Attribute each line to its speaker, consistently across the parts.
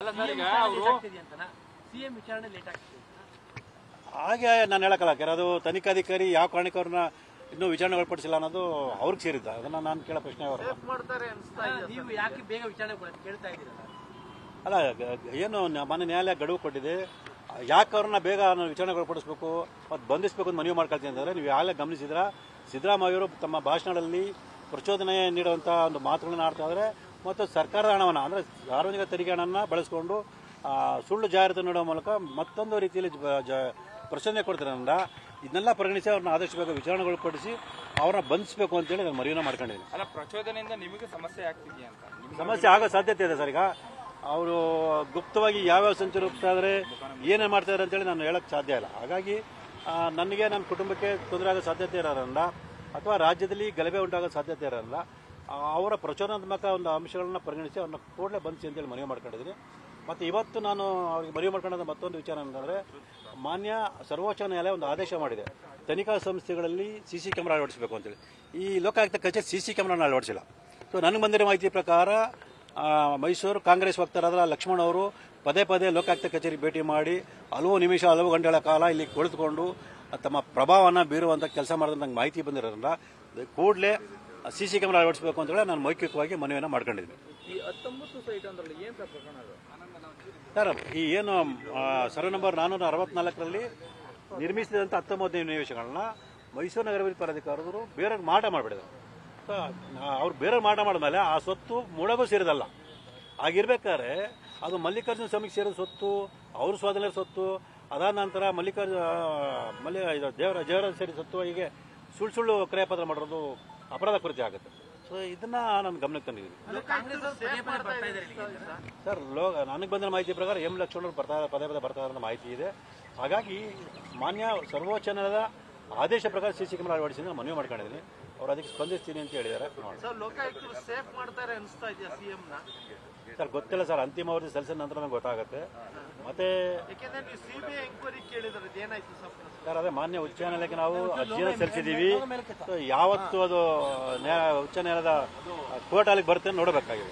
Speaker 1: ಅಲ್ಲ ಸರ್ ಈಗ ಅವರು
Speaker 2: ಸಿಎಂ ವಿಚಾರಣೆ ಲೇಟ್ ಆಗ್ತಿದೆ
Speaker 3: ಹಾಗೆ ನಾನು ಹೇಳಕ್ಕಲ್ಲ ಯಾಕಂದ್ರೆ ಅದು ತನಿಖಾಧಿಕಾರಿ ಯಾವ ಕಾರಣಕ್ಕೆ ಅವ್ರನ್ನ ಇನ್ನೂ ವಿಚಾರಣೆ ಒಳಪಡಿಸಿಲ್ಲ ಅನ್ನೋದು ಅವ್ರಿಗೆ ಸೇರಿದ್ದ ಅದನ್ನ ನಾನು ಕೇಳೋ ಪ್ರಶ್ನೆ ಅವರು
Speaker 4: ಮಾಡ್ತಾರೆ ಅನ್ಸ್ತಾ ಇದೆ
Speaker 2: ನೀವು ಯಾಕೆ ಬೇಗ ವಿಚಾರಣೆ ಕೊಡಕ್ಕೆ ಕೇಳ್ತಾ ಇದ್ದೀರಲ್ಲ
Speaker 3: ಅಲ್ಲ ಗ- ಏನು ನ- ಮಾನ್ಯ ನ್ಯಾಯಾಲಯ ಗಡುವು ಕೊಟ್ಟಿದೆ ಯಾಕೆ ಅವ್ರನ್ನ ಬೇಗ ನಾನು ವಿಚಾರಣೆಗೆ ಒಳಪಡಿಸ್ಬೇಕು ಮತ್ತು ಬಂಧಿಸಬೇಕು ಅಂತ ಮನವಿ ಮಾಡ್ಕೊಳ್ತೀನಿ ಅಂತಂದ್ರೆ ನೀವು ಯಾಗಲೇ ಗಮನಿಸಿದ್ರ ಸಿದ್ದರಾಮಯ್ಯವರು ತಮ್ಮ ಭಾಷಣಗಳಲ್ಲಿ ಪ್ರಚೋದನೆ ನೀಡುವಂಥ ಒಂದು ಮಾತುಗಳನ್ನ ಆಡ್ತಾ ಇದ್ದಾರೆ ಮತ್ತು ಸರ್ಕಾರದ ಹಣವನ್ನು ಅಂದರೆ ಸಾರ್ವಜನಿಕ ತೆರಿಗೆ ಹಣವನ್ನು ಬಳಸಿಕೊಂಡು ಆ, ಸುಳ್ಳು ಜಾಹೀರಾತು ನೀಡುವ ಮೂಲಕ ಮತ್ತೊಂದು ರೀತಿಯಲ್ಲಿ ಜ- ಜ- ಪ್ರಚೋದನೆ ಕೊಡ್ತಾರಲ್ಲ ಇದನ್ನೆಲ್ಲ ಪರಿಗಣಿಸಿ ಅವ್ರನ್ನ ಆದಷ್ಟು ಬೇಗ ವಿಚಾರಣೆಗೊಳಪಡಿಸಿ ಅವ್ರನ್ನ ಬಂಧಿಸಬೇಕು ಅಂತೇಳಿ ನಾನು ಮನವಿನ ಮಾಡ್ಕೊಂಡಿದ್ದೀನಿ
Speaker 1: ಅಲ್ಲ ಪ್ರಚೋದನೆಯಿಂದ ನಿಮಗೆ ಸಮಸ್ಯೆ ಆಗ್ತಿದೆಯಾ ಅಂತ ನಿಮ್ಗೆ
Speaker 3: ಸಮಸ್ಯೆ ಆಗೋ ಸಾಧ್ಯತೆ ಇದೆ ಸರ್ ಈಗ ಅವರು ಗುಪ್ತವಾಗಿ ಯಾವ್ಯಾವ ಸಂಚು ರೂಪಿಸ್ತಾ ಇದ್ದಾರೆ ಏನೇನು ಮಾಡ್ತಾ ಇದ್ದಾರೆ ಅಂತೇಳಿ ನಾನು ಹೇಳಕ್ ಸಾಧ್ಯ ಇಲ್ಲ ಹಾಗಾಗಿ ಆ, ನನಗೆ ನನ್ನ ಕುಟುಂಬಕ್ಕೆ ತೊಂದರೆ ಆಗೋ ಸಾಧ್ಯತೆ ಇರೋದ್ರಿಂದ ಅಥವಾ ರಾಜ್ಯದಲ್ಲಿ ಗಲಭೆ ಉಂಟಾಗೋ ಸಾಧ್ಯತೆ ಇರೋದ್ರಿಂದ ಆ, ಅವರ ಪ್ರಚೋದನಾತ್ಮಕ ಒಂದು ಅಂಶಗಳನ್ನ ಪರಿಗಣಿಸಿ ಅವ್ರನ್ನ ಕೂಡಲೇ ಬಂಧಿಸಿ ಅಂತೇಳಿ ಮನವಿ ಮಾಡ್ಕೊಂಡಿದ್ದೀನಿ ಮತ್ತು ಇವತ್ತು ನಾನು ಅವ್ರಿಗೆ ಮನವಿ ಮಾಡ್ಕೊಂಡ ಮತ್ತೊಂದು ವಿಚಾರ ಅಂತಂದರೆ ಮಾನ್ಯ ಸರ್ವೋಚ್ಚ ನ್ಯಾಯಾಲಯ ಒಂದು ಆದೇಶ ಮಾಡಿದೆ ತನಿಖಾ ಸಂಸ್ಥೆಗಳಲ್ಲಿ ಸಿ ಸಿ ಕ್ಯಾಮ್ರಾ ಅಳವಡಿಸಬೇಕು ಅಂತೇಳಿ ಈ ಲೋಕಾಯುಕ್ತ ಕಚೇರಿ ಸಿ ಸಿ ಕ್ಯಾಮ್ರಾನ ಅಳವಡಿಸಿಲ್ಲ ಸೊ ನನಗೆ ಬಂದಿರೋ ಮಾಹಿತಿ ಪ್ರಕಾರ ಆ, ಮೈಸೂರು ಕಾಂಗ್ರೆಸ್ ವಕ್ತಾರಾದ ಲಕ್ಷ್ಮಣ್ ಅವರು ಪದೇ ಪದೇ ಲೋಕಾಯುಕ್ತ ಕಚೇರಿ ಭೇಟಿ ಮಾಡಿ ಹಲವು ನಿಮಿಷ ಹಲವು ಗಂಟೆಗಳ ಕಾಲ ಇಲ್ಲಿ ಕುಳಿತುಕೊಂಡು ತಮ್ಮ ಪ್ರಭಾವವನ್ನು ಬೀರುವಂಥ ಕೆಲಸ ಮಾಡಿದ ನಂಗೆ ಮಾಹಿತಿ ಬಂದಿರೋದ್ರಿಂದ ಕೂಡಲೇ ಸಿ ಸಿ ಕ್ಯಾಮ್ರಾ ಅಳವಡಿಸಬೇಕು ಅಂತ ಹೇಳಿ ನಾನು ಮೌಖಿಕವಾಗಿ ಮನವಿಯನ್ನು ಮಾಡ್ಕೊಂಡಿದ್ದೀನಿ
Speaker 4: ಈ ಹತ್ತೊಂಬತ್ತು ಸೈಟ್ ಅಂದ್ರಲ್ಲಿ ಏನ್ ಸರ್ ಪ್ರಕರಣ ಅದು
Speaker 3: ಸರ್ ಈ ಏನು ಆ, ಸರ್ವೆ ನಂಬರ್ ನಾನ್ನೂರ ಅರವತ್ನಾಲ್ಕರಲ್ಲಿ ನಿರ್ಮಿಸಿದಂಥ ಹತ್ತೊಂಬತ್ತು ನಿವೇಶಗಳನ್ನ ಮೈಸೂರು ನಗರಾಭಿವೃದ್ಧಿ ಪ್ರಾಧಿಕಾರದವರು ಬೇರೆ ಮಾಟ ಮಾಡಿಬಿಡಿದ್ರು ಸೊ ಅವ್ರು ಬೇರೆ ಮಾಟ ಮಾಡಿದ್ಮೇಲೆ ಆ ಸ್ವತ್ತು ಮುಳಗೂ ಸೇರಿದಲ್ಲ ಆಗಿರ್ಬೇಕಾದ್ರೆ ಅದು ಮಲ್ಲಿಕಾರ್ಜುನ ಸ್ವಾಮಿಗೆ ಸೇರಿದ ಸ್ವತ್ತು ಅವ್ರ ಸ್ವಾಧೀನ ಸ್ವತ್ತು ಅದಾದ ನಂತರ ಮಲ್ಲಿಕಾರ್ಜುನ ಮಲ್ಲಿ ಇದು ದೇವರ ದೇವರ ಸೇರಿ ಸ್ವತ್ತು ಹೀಗೆ ಸುಳ್ಳು ಸುಳ್ಳು ಕ್ರಯಪತ್ರ ಮಾಡಿರೋದು ಅಪರಾಧ ಕೃತ್ಯ ಆಗುತ್ತೆ ಸೊ ಇದನ್ನ ನಾನು ಗಮನಕ್ಕೆ ತಂದಿದ್ದೀನಿ
Speaker 2: ಕಾಂಗ್ರೆಸ್ ಅವರು ಪದೇ ಪದೇ ಬರ್ತಾ ಇದ್ದಾರೆ ಇಲ್ಲಿಗೆ.
Speaker 3: ಸರ್ ಲೋ ನನಗೆ ಬಂದಿರೋ ಮಾಹಿತಿ ಪ್ರಕಾರ ಎಂ ಲಕ್ಷ್ಮಣರು ಬರ್ತಾ ಪದೇ ಪದೇ ಬರ್ತಾ ಇರೋ ಮಾಹಿತಿ ಇದೆ ಹಾಗಾಗಿ ಮಾನ್ಯ ಸರ್ವೋಚ್ಚ ನ್ಯಾಯಾಲಯದ ಆದೇಶ ಪ್ರಕಾರ ಸಿ ಸಿ ಕ್ಯಾಮರಾ ಅಳವಡಿಸಿ ನಾನು ಮನವಿ ಮಾಡ್ಕೊಂಡಿದ್ದೀನಿ ಅವ್ರು ಅದಕ್ಕೆ ಸ್ಪಂದಿಸ್ತೀನಿ ಅಂತ ಹೇಳಿದ್ದಾರೆ ನೋಡೋಣ
Speaker 4: ಸರ್ ಲೋಕಾಯುಕ್ತರು ಸೇಫ್ ಮಾಡ್ತಾರೆ ಅನ್ಸ್ತಾ ಇದೆಯಾ ಸಿಎಂ ನ
Speaker 3: ಸರ್ ಗೊತ್ತಿಲ್ಲ ಸರ್ ಅಂತಿಮ ಅವಧಿ ಸಲ್ಲಿಸಿದ ನಂತರ ನನಗೆ ಗೊತ್ತಾಗುತ್ತೆ ಮತ್ತೆ
Speaker 4: ಯಾಕೆಂದ್ರೆ ನೀವು ಸಿಬಿಐ ಎಂಕ್ವೈರಿ ಕೇಳಿದ್ರೆ ಏನಾಯ್ತು ಸರ್
Speaker 3: ಸರ್ ಅದೇ ಮಾನ್ಯ ಉಚ್ಚ ನ್ಯಾಯಾಲಯಕ್ಕೆ ನಾವು ಅರ್ಜಿಯನ್ನು ಸಲ್ಲಿಸಿದ್ದೀವಿ ಸೊ ಯಾವತ್ತು ಅದು ನ್ಯಾಯ ಉಚ್ಚ ನ್ಯಾಯಾಲಯದ ಕೋರ್ಟ್ ಅಲ್ಲಿಗೆ ಬರುತ್ತೆ ನೋಡಬೇಕಾಗಿದೆ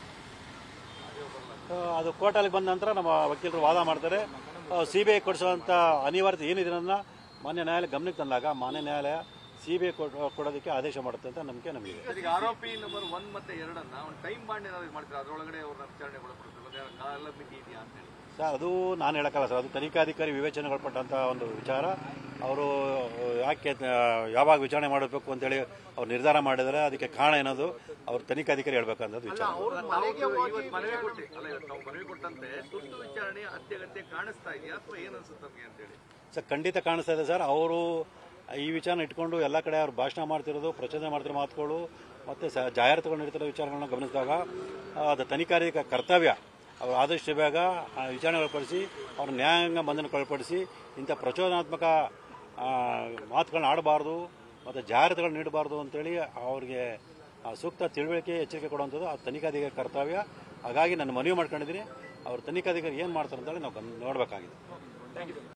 Speaker 3: ಸೊ ಅದು ಕೋರ್ಟ್ ಅಲ್ಲಿಗೆ ಬಂದ ನಂತರ ನಮ್ಮ ವಕೀಲರು ವಾದ ಮಾಡ್ತಾರೆ ಸಿ ಬಿ ಐ ಕೊಡಿಸುವಂಥ ಅನಿವಾರ್ಯತೆ ಏನಿದೆ ಅನ್ನೋದನ್ನ ಮಾನ್ಯ ನ್ಯಾಯಾಲಯ ಗಮನಕ್ಕೆ ತಂದಾಗ ಮಾನ್ಯ ನ್ಯಾಯಾಲಯ ಸಿ ಬಿ ಐ ಕೊಡೋದಕ್ಕೆ ಆದೇಶ ಮಾಡುತ್ತೆ ಅಂತ ನಂಬಿಕೆ ನಮಗಿದೆ
Speaker 5: ಈಗ ಆರೋಪಿ ನಂಬರ್ ಒನ್ ಮತ್ತೆ ಎರಡನ್ನ ಒಂದು ಟೈಮ್ ಬಾಂಡ್ ಏನಾದ್ರು ಮಾಡ್ತಾರೆ ಅದರೊಳಗಡೆ ಅವ್ರನ್ನ ವಿಚಾರಣೆ ಒಳಪಡಿಸ್ತಾರೆ ಕಾಲ ಮಿತಿ ಇದೆಯಾ ಅಂತ ಹೇಳಿ
Speaker 3: ಸರ್ ಅದು ನಾನು ಹೇಳಕ್ಕಲ್ಲ ಸರ್ ಅದು ತನಿಖಾಧಿಕಾರಿ ವಿವೇಚನೆಗೊಳಪಟ್ಟಂಥ ಒಂದು ವಿಚಾರ ಅವರು ಯಾಕೆ ಆ, ಯಾವಾಗ ವಿಚಾರಣೆ ಮಾಡಬೇಕು ಅಂತೇಳಿ ಅವ್ರು ನಿರ್ಧಾರ ಮಾಡಿದರೆ ಅದಕ್ಕೆ ಕಾರಣ ಏನದು ಅವ್ರು ತನಿಖಾಧಿಕಾರಿ ಹೇಳ್ಬೇಕಂತ ವಿಚಾರ
Speaker 4: ಅವ್ರ ಮನೆಗೆ ಹೋಗಿ
Speaker 5: ಇವತ್ತು ಮನವಿ ಕೊಟ್ಟಿ ಅಲ್ಲ ಇವತ್ತು ನಾವು ಮನವಿ ಕೊಟ್ಟಂತೆ ತುರ್ತು ವಿಚಾರಣೆ ಅತ್ಯಗತ್ಯ ಕಾಣಿಸ್ತಾ ಇದೆಯಾ ಅಥವಾ ಏನ್ ಅನ್ಸುತ್ತೆ ನಮ್ಗೆ ಅಂತ ಹೇಳಿ
Speaker 3: ಸರ್ ಖಂಡಿತ ಕಾಣಿಸ್ತಾ ಇದೆ ಸರ್ ಅವರು ಈ ವಿಚಾರನ ಇಟ್ಕೊಂಡು ಎಲ್ಲ ಕಡೆ ಅವ್ರು ಭಾಷಣ ಮಾಡ್ತಿರೋದು ಪ್ರಚೋದನೆ ಮಾಡ್ತಿರೋ ಮಾತುಗಳು ಮತ್ತು ಸ ಜಾಹೀರಾತುಗಳು ನೀಡ್ತಿರೋ ವಿಚಾರಗಳನ್ನ ಗಮನಿಸಿದಾಗ ಆ, ಅದು ತನಿಖಾಧಿಕ ಕರ್ತವ್ಯ ಅವರು ಆದಷ್ಟು ಬೇಗ ಆ ವಿಚಾರಣೆ ಒಳಪಡಿಸಿ ಅವ್ರ ನ್ಯಾಯಾಂಗ ಬಂಧನಕ್ಕೆ ಒಳಪಡಿಸಿ ಇಂಥ ಪ್ರಚೋದನಾತ್ಮಕ ಆ, ಮಾತುಗಳನ್ನ ಆಡಬಾರ್ದು ಮತ್ತು ಜಾಹೀರಾತುಗಳು ನೀಡಬಾರ್ದು ಅಂತೇಳಿ ಅವ್ರಿಗೆ ಆ ಸೂಕ್ತ ತಿಳುವಳಿಕೆ ಎಚ್ಚರಿಕೆ ಕೊಡುವಂಥದ್ದು ಆ ತನಿಖಾಧಿಕಾರಿ ಕರ್ತವ್ಯ ಹಾಗಾಗಿ ನಾನು ಮನವಿ ಮಾಡ್ಕೊಂಡಿದ್ದೀನಿ ಅವ್ರ ತನಿಖಾಧಿಕಾರಿ ಏನು ಮಾಡ್ತಾರೆ ಅಂತೇಳಿ ನಾವು ಗಮ್- ನೋಡಬೇಕಾಗಿದೆ